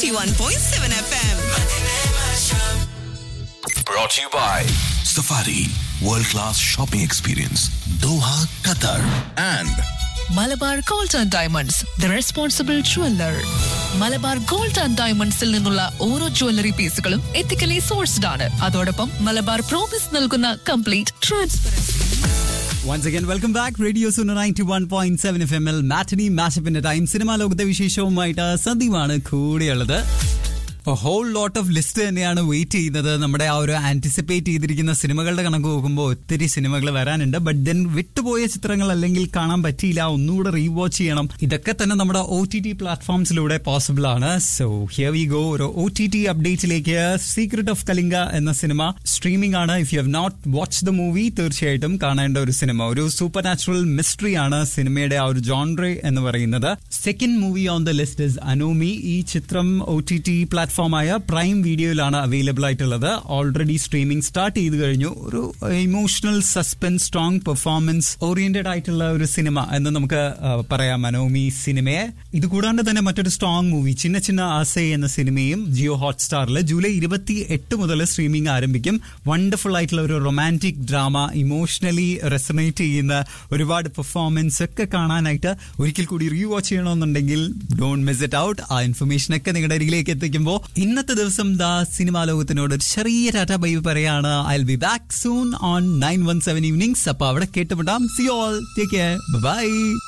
91.7 FM. Brought to you by Safari World Class Shopping Experience Doha, Qatar and Malabar gold and diamonds the responsible jeweller Malabar gold and ഡയമണ്ട്സിൽ നിന്നുള്ള ഓരോ jewellery പീസുകളും ethically sourced ആണ് അതോടൊപ്പം Malabar promise നൽകുന്ന complete transparency once again welcome back radio Suno ninety one point seven F M L matinee മാഷപ്പിന്റെ time cinema ലോകത്തെ വിശേഷവുമായിട്ട് സന്ദീപാണ് കൂടെയുള്ളത് ഹോൾ ലോട്ട് ഓഫ് ലിസ്റ്റ് തന്നെയാണ് വെയിറ്റ് ചെയ്യുന്നത് നമ്മുടെ ആ ഒരു ആന്റിസിപ്പേറ്റ് ചെയ്തിരിക്കുന്ന സിനിമകളുടെ കണക്ക് നോക്കുമ്പോൾ ഒത്തിരി സിനിമകൾ വരാനുണ്ട് ബട്ട് ദെൻ വിട്ടുപോയ ചിത്രങ്ങൾ അല്ലെങ്കിൽ കാണാൻ പറ്റിയില്ല ഒന്നുകൂടെ റീവാച്ച് ചെയ്യണം ഇതൊക്കെ തന്നെ നമ്മുടെ ഒ ടി ടി പ്ലാറ്റ്ഫോംസിലൂടെ പോസിബിൾ ആണ് സോ ഹിയർ വി ഗോ ഒരു ഒ ടി ടി അപ്ഡേറ്റിലേക്ക് സീക്രട്ട് ഓഫ് കലിംഗ എന്ന സിനിമ സ്ട്രീമിംഗ് ആണ് if you have not watch the movie തീർച്ചയായിട്ടും കാണേണ്ട ഒരു സിനിമ ഒരു സൂപ്പർ നാച്ചുറൽ മിസ്റ്ററി ആണ് സിനിമയുടെ ആ ഒരു ജോൺറെ എന്ന് പറയുന്നത് second movie on the list is Anomie ഈ ചിത്രം ഒ ടി ടി പ്ലാറ്റ്ഫോമായ പ്രൈം വീഡിയോയിലാണ് അവൈലബിൾ ആയിട്ടുള്ളത് ഓൾറെഡി സ്ട്രീമിംഗ് സ്റ്റാർട്ട് ചെയ്ത് കഴിഞ്ഞു ഒരു emotional suspense strong performance oriented ആയിട്ടുള്ള ഒരു സിനിമ എന്ന് നമുക്ക് ആ, പറയാം അനോമി സിനിമയെ ഇത് കൂടാണ്ട് തന്നെ മറ്റൊരു സ്ട്രോങ് മൂവി ചിന്ന ചിന്ന ആസെ എന്ന സിനിമയും ജിയോ ഹോട്ട്സ്റ്റാറിൽ ജൂലൈ ഇരുപത്തി എട്ട് മുതൽ സ്ട്രീമിംഗ് ആരംഭിക്കും വണ്ടർഫുൾ ആയിട്ടുള്ള ഒരു റൊമാൻറ്റിക് ഡ്രാമ ഇമോഷണലി റെസണേറ്റ് ചെയ്യുന്ന ഒരുപാട് പെർഫോമൻസ് ഒക്കെ കാണാനായിട്ട് ഒരിക്കൽ കൂടി റീ വാച്ച് ചെയ്യണമെന്നുണ്ടെങ്കിൽ ഡോണ്ട് മിസ് ഇറ്റ് ഔട്ട് ആ ഇൻഫർമേഷൻ ഒക്കെ നിങ്ങളുടെ അരികിലേക്ക് എത്തിക്കുമ്പോൾ ഇന്നത്തെ ദിവസം ദാ സിനിമാ ലോകത്തിനോട് ഒരു ചെറിയ ടാറ്റ ബൈ പറയാണ് I be back soon on nine one seven evenings അപ്പൊ അവിടെ കേട്ടുമുണ്ടാം see all take care by